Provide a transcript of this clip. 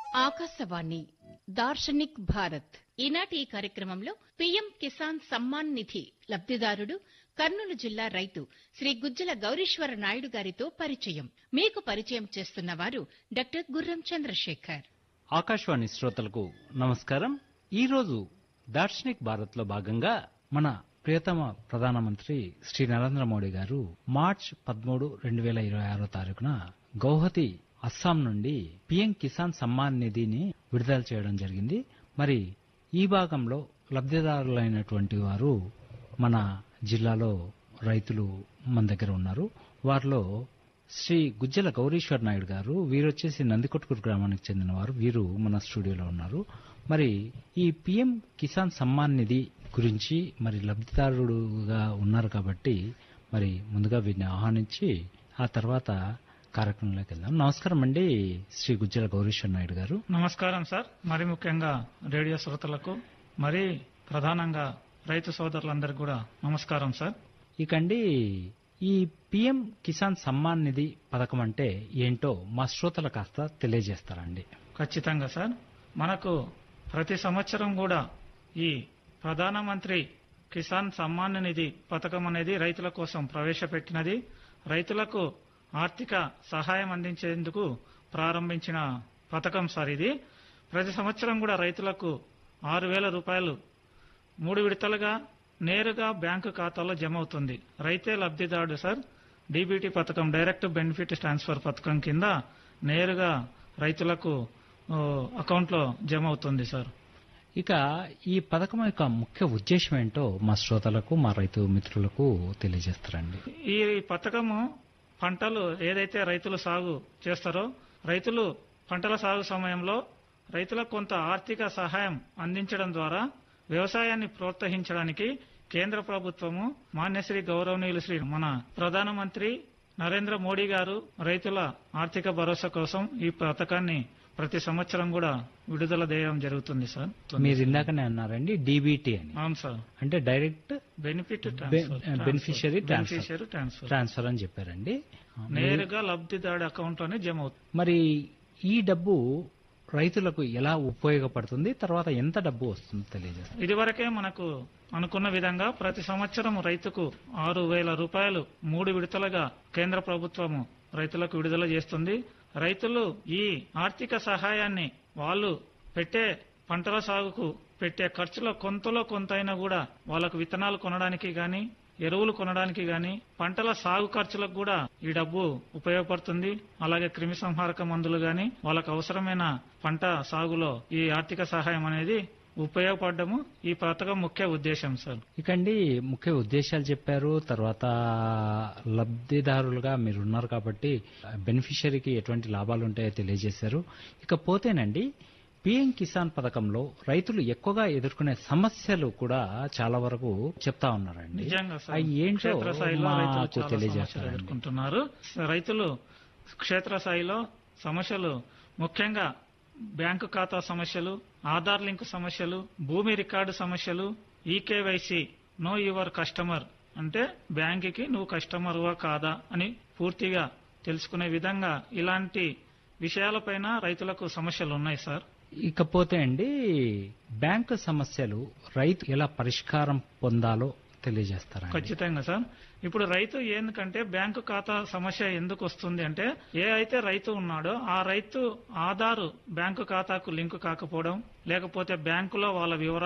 ఆకాశవాణి దార్శనిక్ భారత్ ఈనాటి ఈ కార్యక్రమంలో పీఎం కిసాన్ సమ్మాన్ నిధి లబ్దిదారుడు కర్నూలు జిల్లా రైతు శ్రీ గుజ్జల గౌరీశ్వర నాయుడు గారితో పరిచయం మీకు పరిచయం చేస్తున్న వారు డాక్టర్ గుర్రం చంద్రశేఖర్ ఆకాశవాణి శ్రోతలకు నమస్కారం ఈరోజు దార్శనిక్ భారత్ లో భాగంగా మన ప్రియతమ ప్రధానమంత్రి శ్రీ నరేంద్ర మోడీ గారు మార్చ్ పదమూడు రెండు వేల ఇరవై ఆరో తారీఖున గౌహతి అస్సాం నుండి పిఎం కిసాన్ సమ్మాన్ నిధిని విడుదల చేయడం జరిగింది మరి ఈ భాగంలో లబ్ధిదారులైనటువంటి వారు మన జిల్లాలో రైతులు మన దగ్గర ఉన్నారు వారిలో శ్రీ గుజ్జల గౌరీశ్వర్ నాయుడు గారు వీరు వచ్చేసి నందికొట్కూరు గ్రామానికి చెందిన వారు వీరు మన స్టూడియోలో ఉన్నారు మరి ఈ పిఎం కిసాన్ సమ్మాన్ నిధి గురించి మరి లబ్ధిదారుడుగా ఉన్నారు కాబట్టి మరి ముందుగా వీరిని ఆహ్వానించి ఆ తర్వాత కార్యక్రమంలోకి వెళ్దాం నమస్కారం అండి శ్రీ గుజ్జల గౌరీశ్వర్ నాయుడు గారు నమస్కారం సార్ మరి ముఖ్యంగా రేడియో శ్రోతలకు మరి ప్రధానంగా రైతు సోదరులందరికీ కూడా నమస్కారం సార్ ఇకండి ఈ పిఎం కిసాన్ సమ్మాన్ నిధి పథకం అంటే ఏంటో మా శ్రోతల కాస్త తెలియజేస్తారండి ఖచ్చితంగా సార్ మనకు ప్రతి సంవత్సరం కూడా ఈ ప్రధానమంత్రి కిసాన్ సమ్మాన్ నిధి పథకం అనేది రైతుల కోసం ప్రవేశపెట్టినది రైతులకు ఆర్థిక సహాయం అందించేందుకు ప్రారంభించిన పథకం సార్ ఇది ప్రతి సంవత్సరం కూడా రైతులకు ఆరు వేల రూపాయలు మూడు విడతలుగా నేరుగా బ్యాంకు ఖాతాలో జమ అవుతుంది రైతే లబ్ధిదారుడు సార్ డీబీటీ పథకం డైరెక్ట్ బెనిఫిట్ ట్రాన్స్ఫర్ పథకం కింద నేరుగా రైతులకు ఓ, అకౌంట్లో జమ అవుతుంది సార్ ఇక ఈ పథకం యొక్క ముఖ్య ఉద్దేశం ఏంటో మా శ్రోతలకు మా రైతు మిత్రులకు తెలియజేస్తారండి ఈ పథకము పంటలు ఏదైతే రైతులు సాగు చేస్తారో రైతులు పంటల సాగు సమయంలో రైతులకు కొంత ఆర్థిక సహాయం అందించడం ద్వారా వ్యవసాయాన్ని ప్రోత్సహించడానికి కేంద్ర ప్రభుత్వము మాన్యశ్రీ గౌరవనీయులు శ్రీ మన ప్రధానమంత్రి నరేంద్ర మోడీ గారు రైతుల ఆర్థిక భరోసా కోసం ఈ పథకాన్ని ప్రతి సంవత్సరం కూడా విడుదల చేయడం జరుగుతుంది సార్ మీరు ఇందాకనే అన్నారండి డీబీటీ అని అవును సార్ అంటే direct benefit beneficiary transfer. Beneficiary transfer transfer అని చెప్పారండి నేరుగా లబ్ధిదారుడి అకౌంట్ లోనే జమ అవుతుంది మరి ఈ డబ్బు రైతులకు ఎలా ఉపయోగపడుతుంది తర్వాత ఎంత డబ్బు వస్తుంది తెలియజేస్తారు ఇదివరకే మనకు అనుకున్న విధంగా ప్రతి సంవత్సరం రైతుకు ఆరు వేల రూపాయలు మూడు విడతలుగా కేంద్ర ప్రభుత్వము రైతులకు విడుదల చేస్తుంది రైతులు ఈ ఆర్థిక సహాయాన్ని వాళ్ళు పెట్టే పంటల సాగుకు పెట్టే ఖర్చులో కొంతలో కొంతైనా కూడా వాళ్ళకు విత్తనాలు కొనడానికి గాని ఎరువులు కొనడానికి గాని పంటల సాగు ఖర్చులకు కూడా ఈ డబ్బు ఉపయోగపడుతుంది అలాగే క్రిమి సంహారక మందులు గాని వాళ్ళకు అవసరమైన పంట సాగులో ఈ ఆర్థిక సహాయం అనేది ఉపయోగపడము ఈ పథకం ముఖ్య ఉద్దేశం సార్ ఇకండి ముఖ్య ఉద్దేశాలు చెప్పారు తర్వాత లబ్ధిదారులుగా మీరు ఉన్నారు కాబట్టి బెనిఫిషరీకి ఎటువంటి లాభాలు ఉంటాయో తెలియజేశారు ఇకపోతేనండి పిఎం కిసాన్ పథకంలో రైతులు ఎక్కువగా ఎదుర్కొనే సమస్యలు కూడా చాలా వరకు చెప్తా ఉన్నారండి నిజంగా సార్ అవి ఏంటో క్షేత్రస్థాయిలో రైతులు మాకు చాలా సమస్యలు తెలియజేస్తారండి ఎదుర్కొంటున్నారు రైతులు క్షేత్రస్థాయిలో సమస్యలు ముఖ్యంగా బ్యాంకు ఖాతా సమస్యలు ఆధార్ లింక్ సమస్యలు భూమి రికార్డు సమస్యలు ఈకేవైసీ నో యువర్ కస్టమర్ అంటే బ్యాంకుకి నువ్వు కస్టమర్వా కాదా అని పూర్తిగా తెలుసుకునే విధంగా ఇలాంటి విషయాలపైన రైతులకు సమస్యలు ఉన్నాయి సార్ ఇకపోతే అండి బ్యాంకు సమస్యలు రైతు ఎలా పరిష్కారం పొందాలో తెలియజేస్తారండి ఖచ్చితంగా సార్ ఇప్పుడు రైతు ఎందుకంటే బ్యాంకు ఖాతా సమస్య ఎందుకు వస్తుంది అంటే ఏ అయితే రైతు ఉన్నాడో ఆ రైతు ఆధారు బ్యాంకు ఖాతాకు లింకు కాకపోవడం లేకపోతే బ్యాంకులో వాళ్ళ వివరాలు